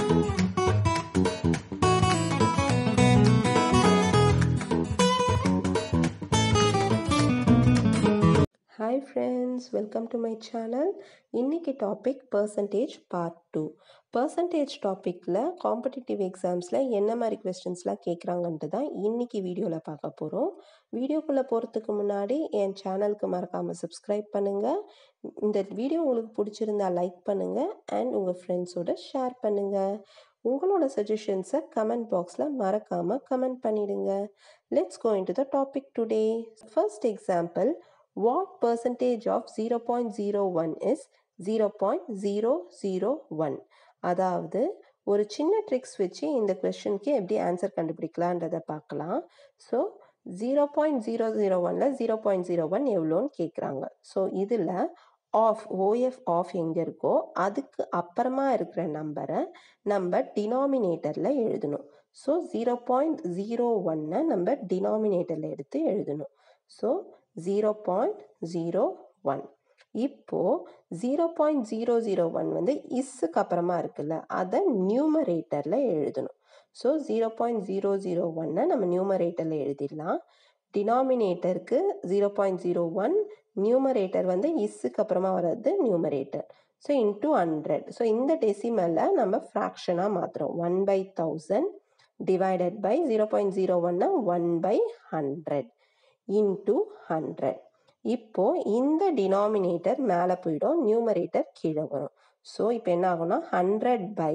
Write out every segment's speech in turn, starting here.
Hi friends welcome to my channel இன்னைக்கு topic percentage part two percentage டாப்பிக்கில் காம்படிட்டிவ் எக்ஸாம்ஸில் என்ன மாதிரி கொஸ்டின்ஸ்லாம் கேட்குறாங்கன்ட்டு தான் இன்னைக்கு வீடியோவில் பார்க்க போகிறோம் வீடியோக்குள்ளே போகிறதுக்கு முன்னாடி என் சேனலுக்கு மறக்காமல் சப்ஸ்கிரைப் பண்ணுங்கள் இந்த வீடியோ உங்களுக்கு பிடிச்சிருந்தா லைக் பண்ணுங்கள் அண்ட் உங்கள் ஃப்ரெண்ட்ஸோட ஷேர் பண்ணுங்கள் உங்களோட சஜஷன்ஸை கமெண்ட் பாக்ஸில் மறக்காமல் கமெண்ட் பண்ணிடுங்க let's go into the topic today first example what percentage of zero point zero one is zero point zero zero one அதாவது ஒரு சின்ன ட்ரிக்ஸ் வச்சு இந்த கொஷனுக்கு எப்படி ஆன்சர் கண்டுபிடிக்கலான்றதை பார்க்கலாம் so zero point zero zero ஒனில் ஜீரோ பாயிண்ட் ஜீரோ ஒன் எவ்வளோன்னு கேட்குறாங்க ஸோ இதில் ஆஃப் ஓஎஃப் ஆஃப் எங்கே இருக்கோ அதுக்கு அப்புறமா இருக்கிற நம்பரை நம்ம டினாமினேட்டரில் எழுதணும் ஸோ ஜீரோ பாயிண்ட் ஜீரோ ஒன்னை நம்ம டினாமினேட்டரில் எடுத்து எழுதணும் so zero point zero one இப்போ zero point zero zero one வந்து இஸ்ஸுக்கு அப்புறமா இருக்குல்ல அதை நியூமரேட்டரில் எழுதணும் so zero point zero zero ஒன்னை நம்ம நியூமரேட்டரில் எழுதிடலாம் டினாமினேட்டருக்கு zero point zero one numerator வந்து இஸ்ஸுக்கு அப்புறமா வர்றது numerator so into hundred so இந்த டெசிமலில் நம்ம ஃப்ராக்ஷனாக மாற்றுறோம் one by thousand divided by zero point zero ஒன்னா one by hundred into hundred இப்போ இந்த டினாமினேட்டர் மேலே போயிடும் நியூமரேட்டர் கீழே வரும் ஸோ இப்போ என்ன ஆகும்னா hundred by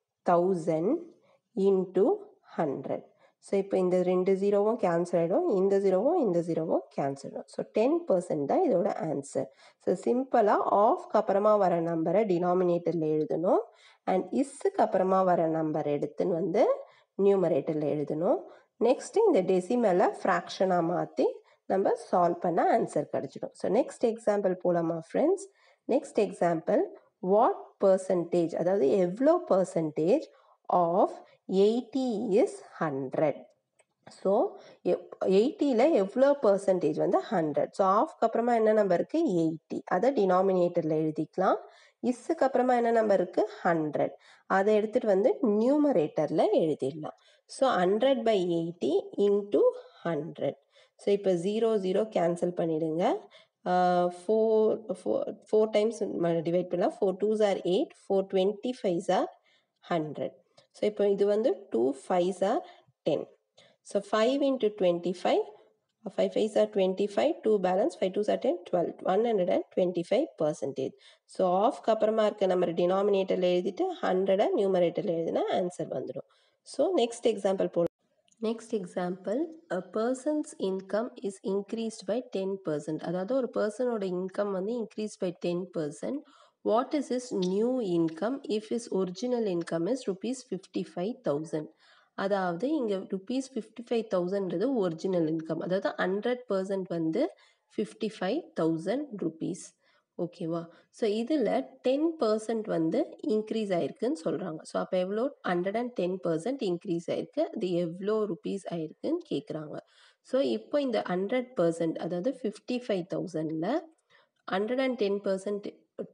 thousand into hundred so இப்போ இந்த ரெண்டு ஜீரோவும் கேன்சல் ஆகிடும் இந்த ஜீரோவும் இந்த ஜீரோவும் கேன்சல் ஆகிடும் ஸோ டென் பர்சன்ட் தான் இதோட ஆன்சர் ஸோ சிம்பிளாக ஆஃப்க்கு அப்புறமா வர நம்பரை டினாமினேட்டரில் எழுதணும் அண்ட் இஸ்ஸுக்கு அப்புறமா வர நம்பர் எடுத்துன்னு வந்து நியூமரேட்டரில் எழுதணும் நெக்ஸ்ட்டு இந்த டெசிமலை ஃப்ராக்ஷனாக மாற்றி நம்ம சால்வ் பண்ண ஆன்சர் கிடச்சிடும் ஸோ நெக்ஸ்ட் எக்ஸாம்பிள் போகலாமா friends next example what percentage அதாவது எவ்வளோ percentage of eighty is hundred so எயிட்டியில் எவ்வளோ பர்சன்டேஜ் வந்து ஹண்ட்ரட் ஸோ ஆஃப்க்கு அப்புறமா என்ன நம்பர் இருக்குது எயிட்டி அதை டினாமினேட்டரில் எழுதிக்கலாம் இஸ்ஸுக்கு அப்புறமா என்ன நம்பர் இருக்குது ஹண்ட்ரட் அதை எடுத்துகிட்டு வந்து நியூமரேட்டரில் எழுதிடலாம் so hundred by eighty into hundred so இப்போ ஜீரோ ஜீரோ கேன்சல் பண்ணிவிடுங்க four four four times divide பண்ணலாம் four twos are eight four twenty fives are hundred so இப்போ இது வந்து two fives are ten so five into twenty five five fives are twenty five two balance five twos are ten twelve one hundred and twenty five percentage so ஆஃப்க்கு அப்புறமா இருக்க நம்ம டினாமினேட்டரில் எழுதிட்டு ஹண்ட்ரடை நியூமரேட்டரில் எழுதினா ஆன்சர் வந்துடும் so next example go next example a person's income is increased by ten percent அதாவது ஒரு பர்சனோட இன்கம் வந்து increase by ten percent what is is new income if is original income is rupees fifty five thousand அதாவது இங்கே rupees fifty five தௌசண்ட்றது original income அதாவது hundred percent வந்து fifty five thousand rupees ஓகேவா ஸோ இதில் ten percent வந்து increase ஆயிருக்குன்னு சொல்கிறாங்க ஸோ அப்போ எவ்வளோ hundred and ten percent increase ஆயிருக்கு அது எவ்வளோ ருபீஸ் ஆயிருக்குன்னு கேட்குறாங்க ஸோ இப்போ இந்த ஹண்ட்ரட் பர்சன்ட் அதாவது ஃபிஃப்டி ஃபைவ் தௌசண்டில் hundred and ten percent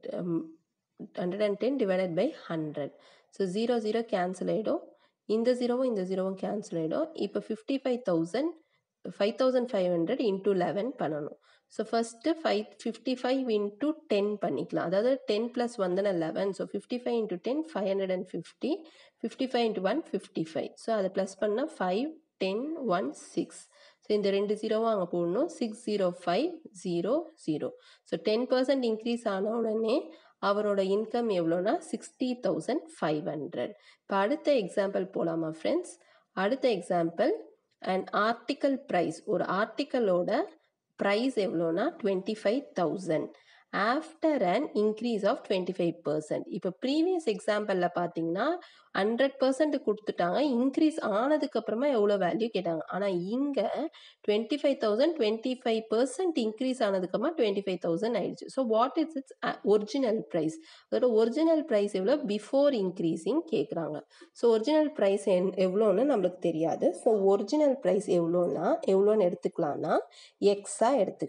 hundred and ten divided by hundred so zero zero cancel ஆகிடும் இந்த ஜீரோவும் இந்த ஜீரோவும் கேன்சல் ஆகிடும் இப்போ fifty five thousand five thousand five hundred into eleven பண்ணணும் so first five fifty five into ten பண்ணிக்கலாம் அதாவது டென் ப்ளஸ் வந்து eleven so fifty five into ten five hundred and fifty fifty five into one fifty five so அதை plus பண்ணால் five ten one six so இந்த ரெண்டு ஜீரோவும் அங்கே போடணும் six zero five zero zero so ten percent increase ஆன உடனே அவரோட இன்கம் எவ்வளோனா சிக்ஸ்டி தௌசண்ட் ஃபைவ் ஹண்ட்ரட் இப்போ அடுத்த எக்ஸாம்பிள் போகலாமா ஃப்ரெண்ட்ஸ் அடுத்த எக்ஸாம்பிள் அண்ட் ஆர்டிக்கல் ப்ரைஸ் ஒரு ஆர்டிக்கலோட ப்ரைஸ் எவ்வளோனா twenty five thousand after and increase of twenty five percent இப்போ ப்ரீவியஸ் எக்ஸாம்பிளில் பார்த்தீங்கன்னா ஹண்ட்ரட் பர்சன்ட் கொடுத்துட்டாங்க இன்க்ரீஸ் ஆனதுக்கப்புறமா எவ்வளோ வேல்யூ கேட்டாங்க ஆனால் இங்கே twenty five thousand twenty five percent increase ஆனதுக்கப்புறமா டுவெண்ட்டி ஃபைவ் தௌசண்ட் ஆயிடுச்சு so what is it's original price அதோட ஒரிஜினல் ப்ரைஸ் எவ்வளோ பிஃபோர் இன்க்ரீஸிங் கேட்குறாங்க ஸோ ஒரிஜினல் ப்ரைஸ் என் எவ்வளோன்னு நம்மளுக்கு தெரியாது ஸோ ஒரிஜினல் ப்ரைஸ் எவ்வளோன்னா எவ்வளோன்னு எடுத்துக்கலாம்னா எக்ஸாக எடுத்துக்கலாம்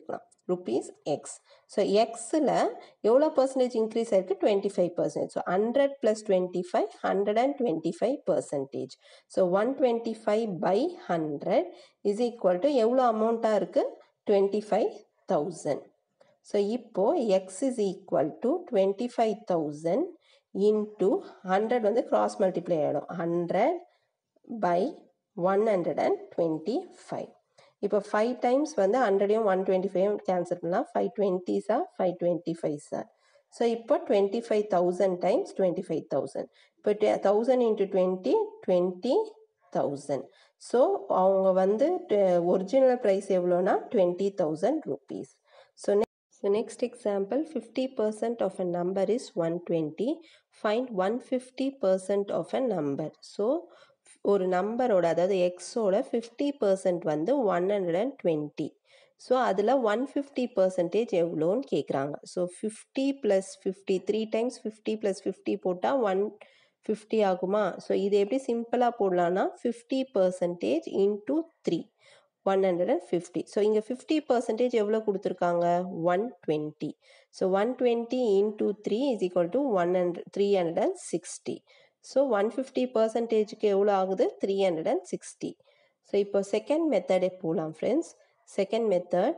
ருபீஸ் எக்ஸ் ஸோ எக்ஸில் எவ்வளோ பர்சன்டேஜ் இன்க்ரீஸ் ஆயிருக்கு twenty five percentage so hundred plus twenty five hundred and twenty five percentage so one twenty five by hundred is equal to எவ்வளோ அமௌண்ட்டாக இருக்குது டுவெண்ட்டி ஃபைவ் தௌசண்ட் ஸோ இப்போது x is equal to twenty five thousand into hundred வந்து cross multiply ஆகிடும் hundred by one hundred and twenty five இப்போ five times வந்து ஹண்ட்ரடையும் one twenty five cancel பண்ணலாம் five twenty sir five twenty five sir so இப்போ twenty five thousand times twenty five thousand இப்போ thousand into twenty twenty thousand so அவங்க வந்து original price எவ்வளோனா twenty thousand rupees so So next example 50% of a number is 120 find 150% of a number so ஒரு நம்பரோட அதாவது எக்ஸோட fifty percent வந்து one hundred and twenty so அதில் one fifty percentage எவ்வளோன்னு கேட்குறாங்க so fifty plus fifty three times fifty plus fifty போட்டால் one fifty ஆகுமா ஸோ இது எப்படி சிம்பிளாக போடலான்னா fifty percentage into three one hundred and fifty so இங்கே ஃபிஃப்டி பர்சன்டேஜ் எவ்வளோ கொடுத்துருக்காங்க one twenty so one twenty into three is equal to one hundred three hundred and sixty so one fifty பர்சன்டேஜுக்கு எவ்வளோ ஆகுது three hundred and sixty so இப்போ second மெத்தடே போகலாம் friends second method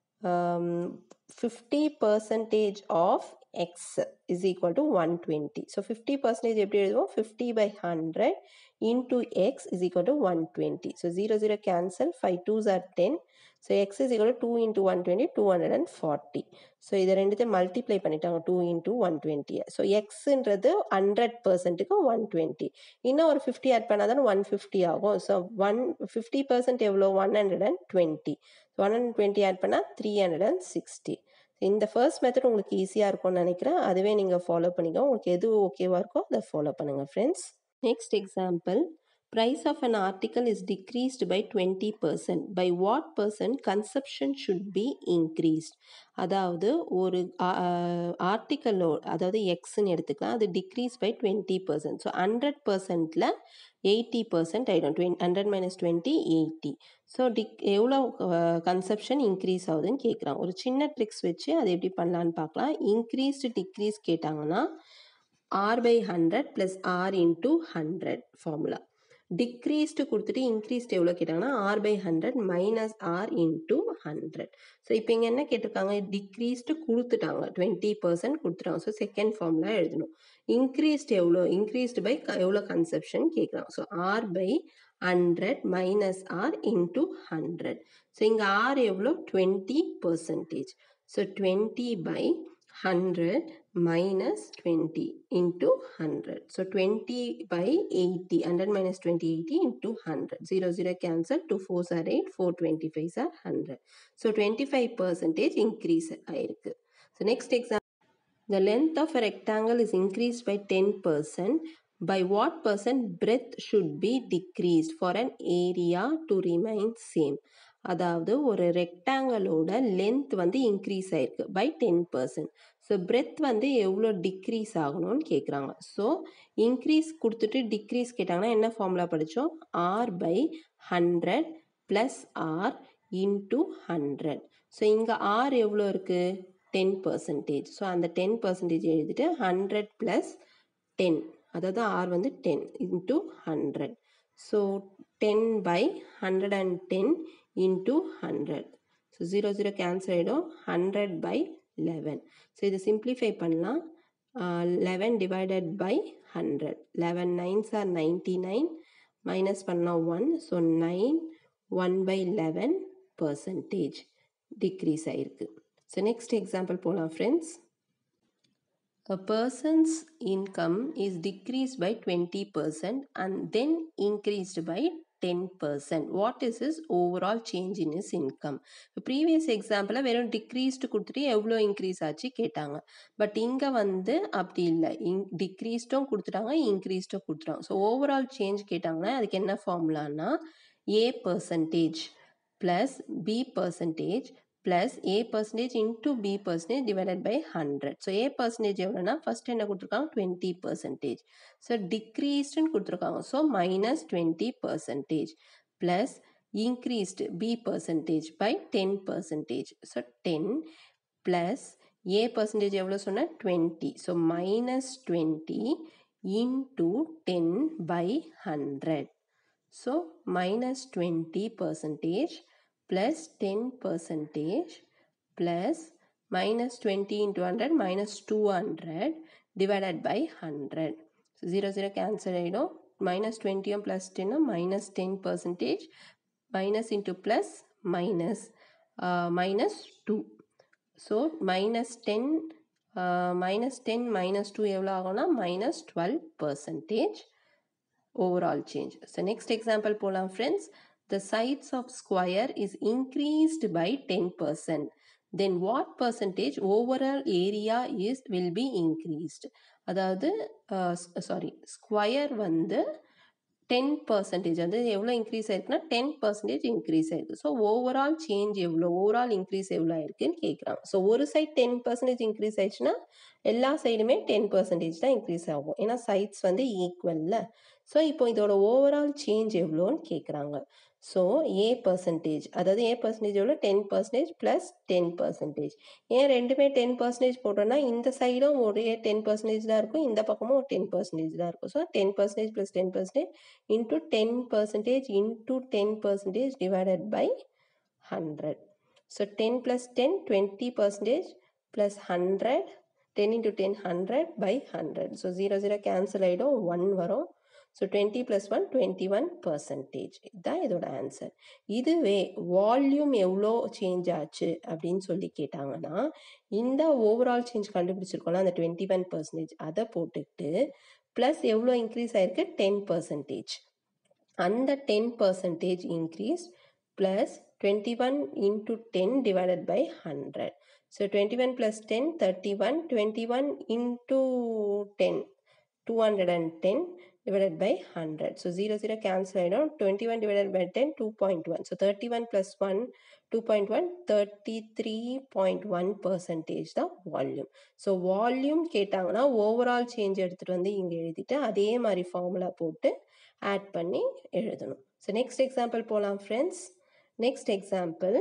fifty percentage of x is equal to one twenty so fifty percentage எப்படி எழுதுவோம் fifty by hundred into x is equal to 120. So 0, 0 cancel, 5 2s are 10. So x is equal to 2 into 120, 240. So இதை ரெண்டுத்தையும் multiply பண்ணிட்டாங்க two into one twenty so எக்ஸுன்றது hundred பர்சன்ட்டுக்கு one twenty இன்னும் ஒரு fifty add பண்ணால் தான் ஒன் ஃபிஃப்டி ஆகும் ஸோ ஒன் ஃபிஃப்டி பர்சன்ட் எவ்வளோ one hundred and twenty one hundred twenty add பண்ணால் த்ரீ ஹண்ட்ரட் அண்ட் சிக்ஸ்டி இந்த ஃபர்ஸ்ட் மெத்தட் உங்களுக்கு ஈஸியாக இருக்கும்னு நினைக்கிறேன் அதுவே நீங்கள் ஃபாலோ பண்ணிக்கோ உங்களுக்கு எது ஓகேவாக இருக்கோ அதை ஃபாலோ பண்ணுங்கள் friends Next example, price of an article is decreased by 20%. By what percent consumption should be increased? அதாவது ஒரு ஆர்டிக்கலோ அதாவது எக்ஸ்ன்னு எடுத்துக்கலாம் அது decrease by twenty percent so hundred பர்சன்டில் எயிட்டி பர்சன்ட் ஆகிடும் twenty hundred minus twenty eighty so டிக் எவ்வளோ கன்சப்ஷன் இன்க்ரீஸ் ஆகுதுன்னு கேட்குறான் ஒரு சின்ன ட்ரிக்ஸ் வச்சு அதை எப்படி பண்ணலான்னு பார்க்கலாம் இன்க்ரீஸ்டு டிக்ரீஸ் கேட்டாங்கன்னா r by hundred plus r into hundred formula decreased கொடுத்துட்டு இன்க்ரீஸ்டு எவ்வளோ கேட்டாங்கன்னா r by hundred minus r into hundred so இப்போ இங்கே என்ன கேட்டிருக்காங்க டிக்ரீஸ்டு கொடுத்துட்டாங்க டுவெண்ட்டி பர்சன்ட் கொடுத்துட்டாங்க ஸோ செகண்ட் ஃபார்முலா எழுதணும் இன்க்ரீஸ்டு எவ்வளோ இன்க்ரீஸ்டு பை எவ்வளோ கன்செப்ஷன் கேட்குறாங்க so r by hundred minus r into hundred so இங்கே ஆர் எவ்வளோ twenty percentage so twenty by hundred minus 20 into 100. So 20 by 80, 100 minus 20, 80 into 100. 0, 0 cancel, 2 4s are 8, 4 25s are 100. So 25 percentage increase ஆயிருக்கு. So next example, the length of a rectangle is increased by 10%. By what percent breadth should be decreased for an area to remain same? அதாவது ஒரு ரெக்டாங்கிளோட length வந்து increase ஆயிருக்கு by ten percent so breadth வந்து எவ்வளோ degrees ஆகணும்னு கேட்குறாங்க so increase கொடுத்துட்டு டிக்ரீஸ் கேட்டாங்கன்னா என்ன ஃபார்முலா படித்தோம் r by hundred plus r into hundred so இங்கே ஆர் எவ்வளோ இருக்குது டென் பர்சன்டேஜ் ஸோ அந்த டென் பர்சன்டேஜ் எழுதிட்டு ஹண்ட்ரட் ப்ளஸ் டென் அதாவது ஆர் வந்து ten into hundred so ten by hundred and ten into hundred so zero zero cancel ஆகிடும் hundred by eleven so இதை simplify பண்ணலாம் eleven divided by hundred eleven nines are ninety nine minus பண்ணால் one so nine one by eleven percentage degrees ஆகிருக்கு so next example போகலாம் friends A person's income is decreased by 20% and then increased by 10%. What is his overall change in his income? Previous எக்ஸாம்பிளில் வெறும் decreased கொடுத்துட்டு எவ்வளோ increase ஆச்சு கேட்டாங்க but இங்கே வந்து அப்படி இல்லை இன் டிக்ரீஸ்டும் கொடுத்துட்டாங்க இன்க்ரீஸ்டும் கொடுத்துட்டாங்க ஸோ ஓவரால் சேஞ்ச் கேட்டாங்கன்னா அதுக்கு என்ன ஃபார்முலான்னா A percentage plus B percentage plus a percentage into b percentage divided by 100. So a percentage எவ்வளோனா ஃபர்ஸ்ட் என்ன கொடுத்துருக்காங்க டுவெண்ட்டி பர்சன்டேஜ் ஸோ டிக்ரீஸ்டுன்னு கொடுத்துருக்காங்க so minus twenty percentage plus increased B percentage by 10 percentage. So 10 plus A percentage எவ்வளோ சொன்ன 20. So minus 20 into 10 by 100. So minus 20 percentage plus 10 percentage plus minus 20 into 100 minus 200 divided by 100. So 0 0 cancel ஆயிடும் minus 20 plus 10 minus 10 percentage minus into plus minus uh, minus 2. So minus 10 uh, minus 10 minus 2 எவ்வளோ ஆகும்னா minus 12 percentage overall change. So next example போலாம் friends. The sides of square is increased by 10%. Then what percentage overall area is will be increased? அதாவது sorry square வந்து ten percentage வந்து எவ்வளோ increase ஆயிருக்குன்னா ten percentage increase ஆயிருக்கு so overall change எவ்வளோ overall increase எவ்வளோ ஆயிருக்குன்னு கேட்குறாங்க ஸோ ஒரு சைட் டென் பர்சன்டேஜ் இன்க்ரீஸ் ஆயிடுச்சுன்னா எல்லா சைடுமே டென் பர்சன்டேஜ் தான் இன்க்ரீஸ் ஆகும் ஏன்னா சைட்ஸ் வந்து ஈக்குவல்ல ஸோ இப்போ இதோட ஓவரால் சேஞ்ச் எவ்வளோன்னு கேட்குறாங்க ஸோ ஏ பர்சன்டேஜ் அதாவது ஏ பர்சன்டேஜ் எவ்வளோ ten percentage plus ten percentage ஏன் ரெண்டுமே டென் பர்சன்டேஜ் போட்டோம்னா இந்த சைடும் ஒரே டென் பர்சன்டேஜ் தான் இருக்கும் இந்த பக்கமும் ஒரு டென் பர்சன்டேஜ் தான் இருக்கும் so ten percentage plus ten percentage into ten percentage into ten percentage divided by hundred so ten plus ten twenty percentage plus hundred ten into ten hundred by hundred so zero zero cancel ஆகிடும் one வரும் so twenty plus one twenty one percentage இதுதான் இதோட answer இதுவே volume எவ்வளோ change ஆச்சு அப்படின்னு சொல்லி கேட்டாங்கன்னா இந்த ஓவரால் சேஞ்ச் கண்டுபிடிச்சிருக்கோம்ல அந்த டுவெண்ட்டி ஒன் பர்சன்டேஜ் அதை போட்டுக்கிட்டு ப்ளஸ் எவ்வளோ இன்க்ரீஸ் ஆயிருக்கு டென் பர்சன்டேஜ் அந்த ten percentage increase plus twenty one into ten divided by hundred so twenty one plus ten thirty one twenty one into ten two hundred and ten divided by 100. So 0, 0 cancel ஆயிடும் 21 divided by 10, 2.1. So 31 plus 1, 2.1, 33.1 percentage தான் volume so volume கேட்டாங்கன்னா overall change எடுத்துகிட்டு வந்து இங்கே எழுதிட்டு அதே மாதிரி formula போட்டு ஆட் பண்ணி எழுதணும் ஸோ நெக்ஸ்ட் எக்ஸாம்பிள் போகலாம் friends next example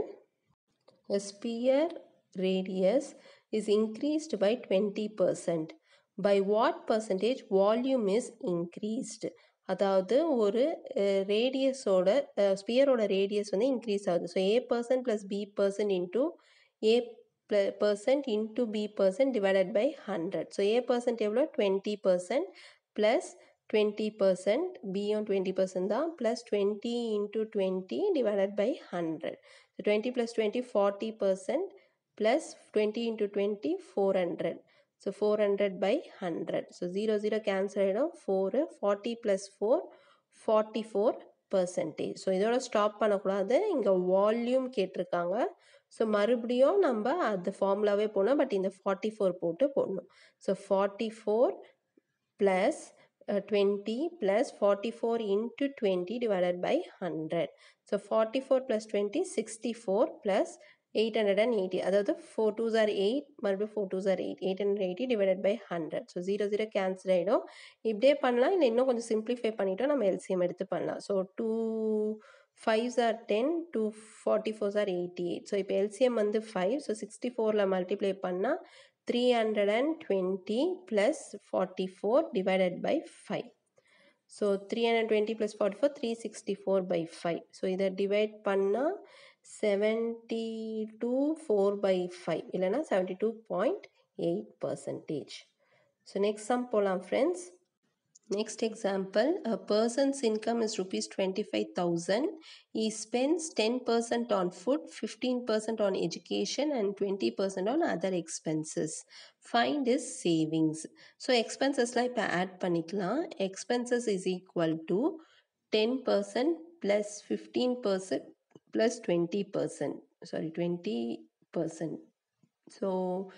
A sphere radius is increased by 20%. By what percentage volume is increased? அதாவது ஒரு ரேடியஸோட ஸ்பியரோட ரேடியஸ் வந்து இன்க்ரீஸ் ஆகுது so A percent plus B percent into A percent into B percent divided by hundred so A percent எவ்வளோ twenty percent plus twenty percent பியும் twenty percent தான் plus twenty into twenty divided by hundred so twenty plus twenty forty percent plus twenty into twenty four hundred so four hundred by hundred so zero zero cancel ஆகிடும் four forty plus four forty four percentage so இதோட stop பண்ணக்கூடாது இங்கே volume கேட்டிருக்காங்க so மறுபடியும் நம்ம அது ஃபார்முலாவே போனோம் but இந்த ஃபார்ட்டி ஃபோர் போட்டு போடணும் so forty four plus twenty plus forty four into twenty divided by hundred so forty four plus twenty sixty four plus eight hundred and eighty அதாவது ஃபோர் டூ ஜார் எயிட் மறுபடியும் four two are eight eight hundred eighty divided by hundred so zero zero cancel ஆகிடும் இப்படியே பண்ணலாம் இல்லை இன்னும் கொஞ்சம் simplify பண்ணிவிட்டோம் நம்ம எல்சிஎம் எடுத்து பண்ணலாம் so two five are ten two forty four are eighty eight so இப்போ எல்சிஎம் வந்து ஃபைவ் ஸோ சிக்ஸ்டி ஃபோரில் மல்டிப்ளை பண்ணால் three hundred and twenty plus forty four divided by five so three hundred twenty plus forty four three sixty four by five so இதை divide பண்ணால் seventy two four by five இல்லைனா seventy two point eight percentage so next sum போகலாம் friends Next example, a person's income is rupees 25,000. He spends 10% on food, 15% on education and 20% on other expenses. Find his savings. So expenses like இப்போ add பண்ணிக்கலாம். Expenses is equal to 10% plus 15% plus 20%. Sorry, 20%. So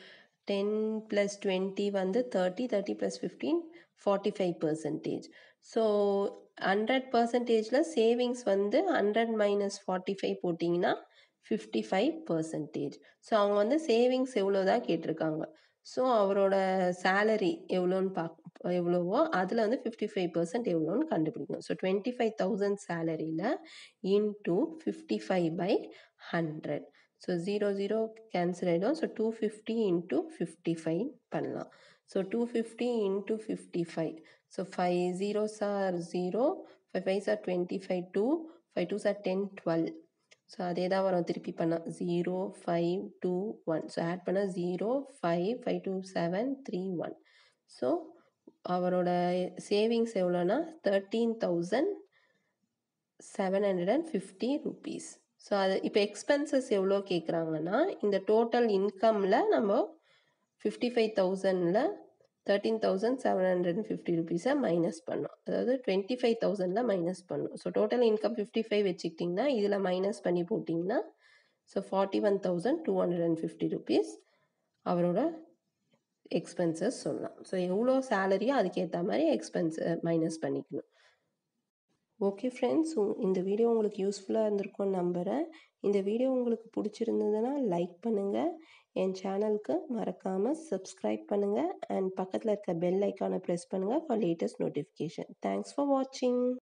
10 plus 20 வந்து 30, 30 plus 15, 45 percentage. So hundred பர்சன்டேஜில் savings வந்து hundred minus forty five போட்டிங்கன்னா fifty five percentage so அவங்க வந்து savings எவ்வளோ தான் கேட்டிருக்காங்க ஸோ அவரோட சேலரி எவ்வளோன்னு பாக் எவ்வளவோ அதில் வந்து ஃபிஃப்டி ஃபைவ் பர்சன்ட் எவ்வளோன்னு கண்டுபிடிக்கணும் ஸோ டுவெண்ட்டி ஃபைவ் தௌசண்ட் சேலரியில் into fifty five by hundred so zero zero cancel ஆகிடும் so two fifty into fifty five பண்ணலாம் so two fifty into fifty five so five zeros are zero five fives are twenty five two five twos are ten twelve so அதே தான் வரும் திருப்பி பண்ணால் zero five two one so add பண்ணால் zero five five two seven three one so அவரோட savings எவ்வளோனா thirteen thousand seven hundred and fifty rupees so அது இப்போ எக்ஸ்பென்சஸ் எவ்வளோ கேட்குறாங்கன்னா இந்த டோட்டல் இன்கமில் நம்ம ஃபிஃப்டி ஃபைவ் தௌசண்டில் thirteen thousand seven hundred and fifty ருபீஸை மைனஸ் பண்ணும் அதாவது டுவெண்ட்டி ஃபைவ் தௌசண்டில் மைனஸ் பண்ணும் so total income fifty five வச்சுக்கிட்டிங்கன்னா இதில் மைனஸ் பண்ணி போட்டிங்கன்னா so forty one thousand two hundred and fifty rupees அவரோட எக்ஸ்பென்சஸ் சொல்லலாம் ஸோ எவ்வளோ சேலரியோ அதுக்கேற்ற மாதிரி எக்ஸ்பென்ஸை மைனஸ் பண்ணிக்கணும் ஓகே ஃப்ரெண்ட்ஸ் இந்த வீடியோ உங்களுக்கு யூஸ்ஃபுல்லாக இருந்திருக்கும்னு நம்புகிறேன் இந்த வீடியோ உங்களுக்கு பிடிச்சிருந்ததுன்னா லைக் பண்ணுங்கள் என் சேனலுக்கு மறக்காமல் சப்ஸ்கிரைப் பண்ணுங்கள் அண்ட் பக்கத்தில் இருக்க பெல் ஐக்கானை ப்ரெஸ் பண்ணுங்கள் for latest notification thanks for வாட்சிங்